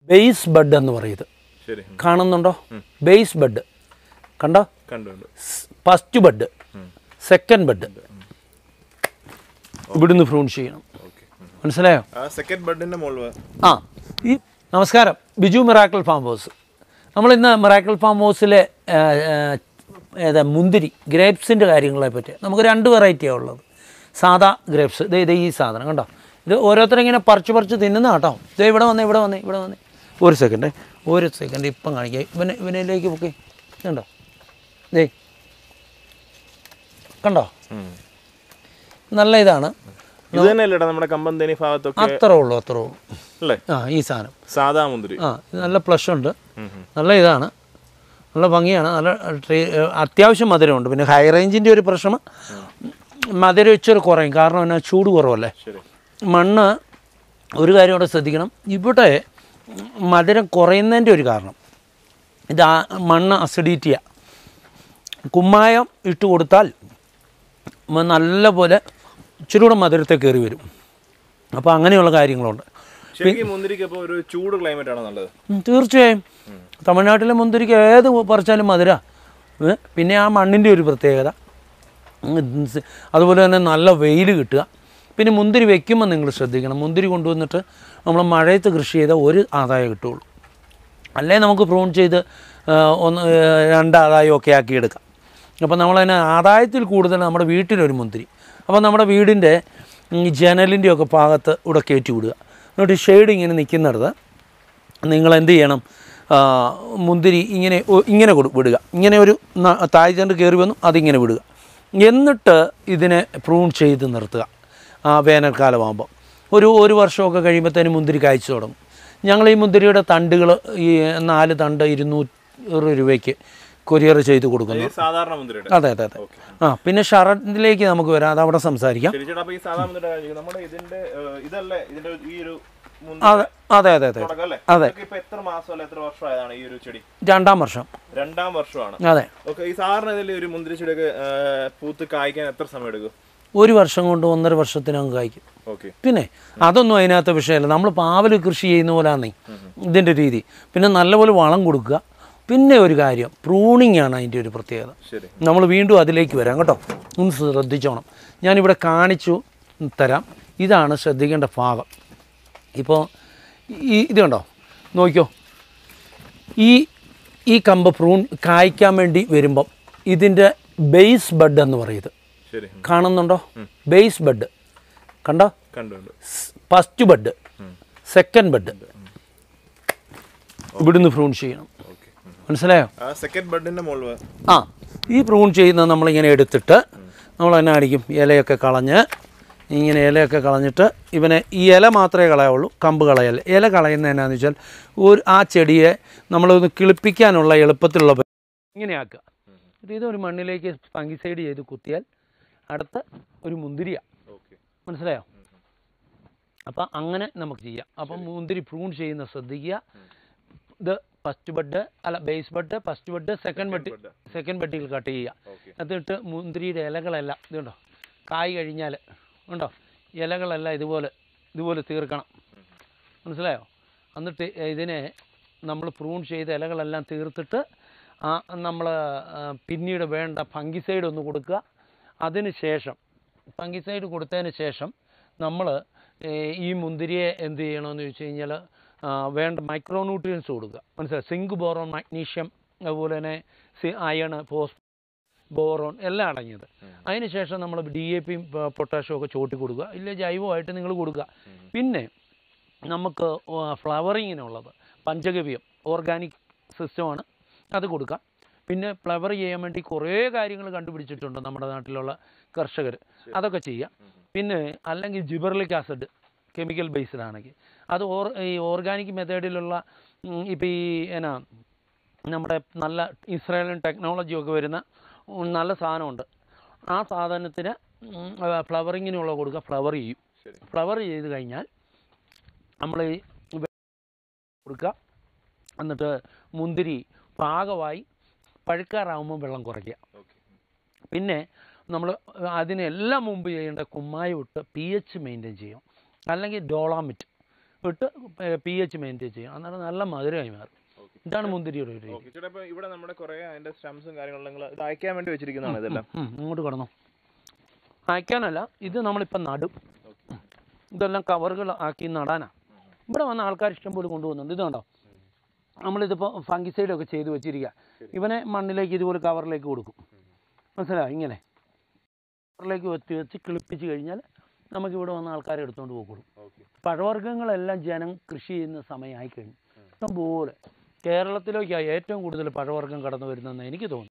Base bud എന്ന് പറയുന്നത് ശരി കാണുന്നുണ്ടോ ബേസ് ബഡ് കണ്ടോ കണ്ടു കണ്ടു ഫസ്റ്റ് ബഡ് സെക്കൻഡ് ബഡ് ഇവിടുന്ന് ഫ്രൂൺ ചെയ്യണം ഓക്കെ മനസ്സിലായോ ആ സെക്കൻഡ് ബഡിന്റെ മുകളിൽ ആ ഈ നമസ്കാരം ബിജു മിറാക്കിൾ ഫാം ഹൗസ് നമ്മൾ ഇന്ന് മിറാക്കിൾ ഫാം ഹൗസിലെ ആ, ആ, ഏതാ മുന്തിരി ഗ്രേപ്സിൻ്റെ കാര്യങ്ങളെ പറ്റി നമുക്ക് രണ്ട് വെറൈറ്റിയാണ് ഉള്ളത് സാദാ ഗ്രേപ്സ് ഇത് ഇത് ഈ സാധനം കണ്ടോ ഇത് ഓരോരുത്തരും ഇങ്ങനെ പറിച്ച് പറിച്ച് തിന്നുന്ന കേട്ടോ ഇത് ഇവിടെ വന്നേ ഇവിടെ വന്നേ ഇവിടെ വന്നേ ഒരു സെക്കൻഡ് ഒരു സെക്കൻഡ് ഇപ്പം കാണിക്കാം ഇവനെ ഇവനിലേക്ക് പൊക്കെ കണ്ടോ ദേ കണ്ടോ നല്ല ഇതാണ് ഇത് തന്നെയല്ലേടാ നമ്മുടെ കമ്പന്തേനി ഭാഗത്തൊക്കെ അത്രേ ഉള്ളൂ അത്രേ ഉള്ളൂ അല്ലേ ആ ഈ സാധനം സാധാ മുന്തിരി ആ ഇത് നല്ല പ്ലഷ് ഉണ്ട് നല്ല ഇതാണ് നല്ല ഭംഗിയാണ് നല്ല ട്രീ അത്യാവശ്യം മധുരമുണ്ട് പിന്നെ ഹൈ റേഞ്ചിൻ്റെ ഒരു പ്രശ്നം മധുരം ഇച്ചിരി കുറയും കാരണം എന്നാ ചൂട് കുറവല്ലേ ശരി മണ്ണ് ഒരു കാര്യം കൂടെ ശ്രദ്ധിക്കണം ഇവിടെ മധുരം കുറയുന്നതിൻ്റെ ഒരു കാരണം ഇത് ആ മണ്ണ് അസിഡിറ്റിയാണ് കുമ്മായം ഇട്ട് കൊടുത്താൽ മ- നല്ലപോലെ ഇച്ചിരി കൂടെ മധുരത്തെ കയറി വരും അപ്പോൾ അങ്ങനെയുള്ള കാര്യങ്ങളുണ്ട് ശരിക്കും മുന്തിരിക്ക് അപ്പോൾ ഒരു ചൂട് ക്ലൈമറ്റ് ആണോ നല്ലത് ഉം, തീർച്ചയായും തമിഴ്നാട്ടിലെ മുന്തിരിക്ക് ഏത് പറിച്ചാലും മധുര ഏ, പിന്നെ ആ മണ്ണിൻ്റെ ഒരു പ്രത്യേകത ഉം, സ് അതുപോലെ തന്നെ നല്ല വെയിൽ കിട്ടുക പിന്നെ മുന്തിരി വെക്കുമ്പോൾ നിങ്ങൾ ശ്രദ്ധിക്കണം മുന്തിരി കൊണ്ടുവന്നിട്ട് നമ്മൾ മഴയത്ത് കൃഷി ചെയ്താൽ ഒരു ആദായം കിട്ടുള്ളൂ അല്ലേ നമുക്ക് പ്രൂൺ ചെയ്ത് ആ, ഒന്ന് ഏ, രണ്ട് ആദായമൊക്കെ ആക്കി എടുക്കാം അപ്പോൾ നമ്മളതിന് ആദായത്തിൽ കൂടുതൽ നമ്മുടെ വീട്ടിലൊരു മുന്തിരി അപ്പോൾ നമ്മുടെ വീടിൻ്റെ ഈ ജനലിൻ്റെയൊക്കെ ഭാഗത്ത് ഇവിടെ കയറ്റി വിടുക എന്നിട്ട് ഷെയ്ഡ് ഇങ്ങനെ നിൽക്കുന്നിടത്ത് നിങ്ങൾ എന്ത് ചെയ്യണം ആ, മുന്തിരി ഇങ്ങനെ ഒ- ഇങ്ങനെ കൊടു വിടുക ഇങ്ങനെ ഒരു ന- തായ്ചണ്ട് കയറി വന്നു അതിങ്ങനെ വിടുക എന്നിട്ട് ഇതിനെ പ്രൂൺ ചെയ്ത് നിർത്തുക ആ വേനൽക്കാലമാകുമ്പോൾ ഒരു ഒരു വർഷമൊക്കെ കഴിയുമ്പോഴത്തേനും മുന്തിരി കായ്ച്ചു തുടങ്ങും ഞങ്ങൾ ഈ മുന്തിരിയുടെ തണ്ടുകൾ ഈ നാല് തണ്ട് ഇരുന്നൂറ് രൂപയ്ക്ക് കൊറിയർ ചെയ്ത് കൊടുക്കുന്നു ഈ സാധാരണ മുന്തിരിയുടെ അതെ അതെ അതെ ആ പിന്നെ ഷററ്റിലേക്ക് നമുക്ക് വരാം അത് അവിടെ സംസാരിക്കാം ശരി ചേട്ടാ അപ്പോൾ ഈ സാധാരണ മുന്തിരിയുടെ കാര്യം നമ്മുടെ ഇതിന്റെ ഏഹ്, ഇതല്ലേ ഇതിന്റെ ഈ ഒരു അതെ അതെ അതെ അതെ തുടക്കം അല്ലേ അതെ. ഇതൊക്കെ ഇപ്പൊ എത്ര മാസം അല്ല എത്ര വർഷമായതാണ് ഈ ഒരു ചെടി രണ്ടാം വർഷം രണ്ടാം വർഷമാണ് അതെ ഓക്കെ ഈ സാധാരണ ഇതിൽ ഒരു മുന്തിരി ചെടിയൊക്കെ ഏഹ്, പൂത്ത് കായ്ക്കാൻ എത്ര സമയം എടുക്കും ഒരു വർഷം കൊണ്ട് ഒന്നര വർഷത്തിനകം കായ്ക്കും ഓക്കെ പിന്നെ അതൊന്നും അതിനകത്ത് വിഷയമല്ല നമ്മൾ പാവൽ കൃഷി ചെയ്യുന്ന പോലാന്നേ ഇതിൻ്റെ രീതി പിന്നെ നല്ലപോലെ വളം കൊടുക്കുക പിന്നെ ഒരു കാര്യം പ്രൂണിങ് ആണ് അതിൻ്റെ ഒരു പ്രത്യേകത ശരി നമ്മൾ വീണ്ടും അതിലേക്ക് വരാം കേട്ടോ ഒന്ന് ശ്രദ്ധിച്ചോണം ഞാനിവിടെ കാണിച്ചു തരാം ഇതാണ് ശ്രദ്ധിക്കേണ്ട ഭാഗം ഇപ്പോൾ ഈ ഇത് കണ്ടോ നോക്കിയോ ഈ ഈ കമ്പ് പ്രൂൺ കായ്ക്കാൻ വേണ്ടി വരുമ്പം ഇതിൻ്റെ ബേസ് ബഡ് എന്ന് പറയുന്നത് ശരി കാണുന്നുണ്ടോ ബേസ് ബഡ് കണ്ടോ കണ്ടു കണ്ടു ഫസ്റ്റ് ബഡ് സെക്കൻഡ് ബഡ് ഇവിടുന്ന് പ്രൂൺ ചെയ്യണം ഓക്കെ മനസ്സിലായോ ആ സെക്കൻഡ് ബഡിന്റെ മുകളിൽ ആ ഈ പ്രൂൺ ചെയ്യുന്നത് നമ്മളിങ്ങനെ എടുത്തിട്ട് നമ്മൾ തന്നെ അടിക്കും ഇലയൊക്കെ കളഞ്ഞ് ഇങ്ങനെ ഇലയൊക്കെ കളഞ്ഞിട്ട് ഇവനെ ഈ ഇല മാത്രമേ കളയുള്ളൂ കമ്പ് കളയല്ല ഇല കളയുന്നത് എന്നാന്ന് വെച്ചാൽ ഒരു ആ ചെടിയെ നമ്മളൊന്ന് കിളിപ്പിക്കാനുള്ള എളുപ്പത്തിലുള്ള പ- ഇങ്ങനെ ആക്കുക എന്നിട്ട് ഇതൊരു മണ്ണിലേക്ക് ഫംഗിസൈഡ് ചെയ്ത് കുത്തിയാൽ അടുത്ത ഒരു മുന്തിരിയാണ് ഓക്കെ മനസ്സിലായോ അപ്പം അങ്ങനെ നമുക്ക് ചെയ്യാം അപ്പം മുന്തിരി പ്രൂൺ ചെയ്യുന്ന ശ്രദ്ധിക്കുക ഇത് ഫസ്റ്റ് ബഡ് അല്ല base bud first bud second bud second ബഡിൽ കട്ട് ചെയ്യുക ഓക്കെ എന്നിട്ട് മുന്തിരിയുടെ ഇലകളെല്ലാം ഇതുണ്ടോ കായ് കഴിഞ്ഞാൽ ഉണ്ടോ ഇലകളെല്ലാം ഇതുപോലെ ഇതുപോലെ തീർക്കണം മനസ്സിലായോ എന്നിട്ട് ഇതിനെ നമ്മൾ പ്രൂൺ ചെയ്ത ഇലകളെല്ലാം തീർത്തിട്ട് ആ നമ്മൾ പിന്നീട് വേണ്ട ഫംഗിസൈഡ് ഒന്ന് കൊടുക്കുക അതിന് ശേഷം ഫംഗിസൈഡ് കൊടുത്തതിന് ശേഷം നമ്മൾ ഈ മുന്തിരിയെ എന്ത് ചെയ്യണമെന്ന് ചോദിച്ചു കഴിഞ്ഞാൽ വേണ്ട മൈക്രോന്യൂട്രിയൻസ് കൊടുക്കുക മനസ്സിലായി സിങ്ക് ബോറോൺ മഗ്നീഷ്യം അതുപോലെ തന്നെ സി അയൺ ഫോസ് ബോറോൺ എല്ലാം അടങ്ങിയത് അതിന് ശേഷം നമ്മൾ ഡി എ പിയും പൊട്ടാഷ്യം ഒക്കെ ചോട്ടി കൊടുക്കുക ഇല്ല ജൈവമായിട്ട് നിങ്ങൾ കൊടുക്കുക പിന്നെ നമുക്ക് ഫ്ലവറിങ്ങിനുള്ളത് പഞ്ചഗവ്യം ഓർഗാനിക് സിസ്റ്റമാണ് അത് കൊടുക്കാം പിന്നെ ഫ്ലവർ ചെയ്യാൻ വേണ്ടി കുറേ കാര്യങ്ങൾ കണ്ടുപിടിച്ചിട്ടുണ്ട് നമ്മുടെ നാട്ടിലുള്ള കർഷകർ അതൊക്കെ ചെയ്യാം പിന്നെ അല്ലെങ്കിൽ ജിബർലിക് ആസിഡ് കെമിക്കൽ ബേസ്ഡ് ആണെങ്കിൽ അത് ഓർ ഈ ഓർഗാനിക് മെത്തേഡിലുള്ള ഇപ്പോൾ ഈ എന്നാ നമ്മുടെ നല്ല ഇസ്രായേലിൻ ടെക്നോളജി ഒക്കെ വരുന്ന ഉം, നല്ല സാധനമുണ്ട് ആ സാധനത്തിന് ഫ്ലവറിങ്ങിനുള്ള കൊടുക്കുക ഫ്ലവർ ചെയ്യും ശരി. ഫ്ലവർ ചെയ്ത് കഴിഞ്ഞാൽ നമ്മൾ ഈ വെ- കൊടുക്കുക എന്നിട്ട് മുന്തിരി പാകമായി പഴുക്കാറാവുമ്പോൾ വെള്ളം കുറയ്ക്കുക ഓക്കെ പിന്നെ നമ്മൾ അതിനെല്ലാം മുമ്പ് ചെയ്യേണ്ട കുമ്മായി വിട്ട് പി എച്ച് മെയിൻറ്റെയിൻ ചെയ്യും അല്ലെങ്കിൽ ഡോളാമിറ്റ് ഇട്ട് പി എച്ച് മെയിൻറ്റെയിൻ ചെയ്യും അന്നേരം നല്ല മധുരമായി മാറും ഓക്കെ ഇതാണ് മുന്തിരിയുടെ ഒരു രീതി ഓക്കെ ചേട്ടാ ഇപ്പൊ ഇവിടെ നമ്മുടെ കുറെ അതിന്റെ സ്റ്റംസും കാര്യങ്ങളും നിങ്ങൾ ഇത് അയക്കാൻ വേണ്ടി വെച്ചിരിക്കുന്നതാണ് ഇതെല്ലാം ഉം, ഇങ്ങോട്ട് കിടന്നു അയക്കാനല്ല ഇത് നമ്മളിപ്പം നടും ഇതെല്ലാം കവറുകൾ ആക്കി നടാനാ ഇവിടെ വന്ന ആൾക്കാർ ഇഷ്ടംപോലെ കൊണ്ടുപോകുന്നുണ്ട് ഇത് കണ്ടോ നമ്മളിതിപ്പോൾ ഫംഗിസൈഡൊക്കെ ചെയ്ത് വെച്ചിരിക്കുക ഇവനെ മണ്ണിലേക്ക് ഇതുപോലെ കവറിലേക്ക് കൊടുക്കും മനസ്സിലായോ ഇങ്ങനെ കവറിലേക്ക് വെച്ച് വെച്ച് കിളിപ്പിച്ച് കഴിഞ്ഞാൽ നമുക്കിവിടെ വന്ന ആൾക്കാരെ എടുത്തുകൊണ്ട് പോകും ഓക്കെ പഴവർഗ്ഗങ്ങളെല്ലാം ജനം കൃഷി ചെയ്യുന്ന സമയമായി കഴിഞ്ഞു ഇഷ്ടംപോലെ കേരളത്തിലേക്കാണ് ഏറ്റവും കൂടുതൽ പഴവർഗ്ഗം കടന്നു വരുന്നതെന്ന് എനിക്ക് തോന്നുന്നു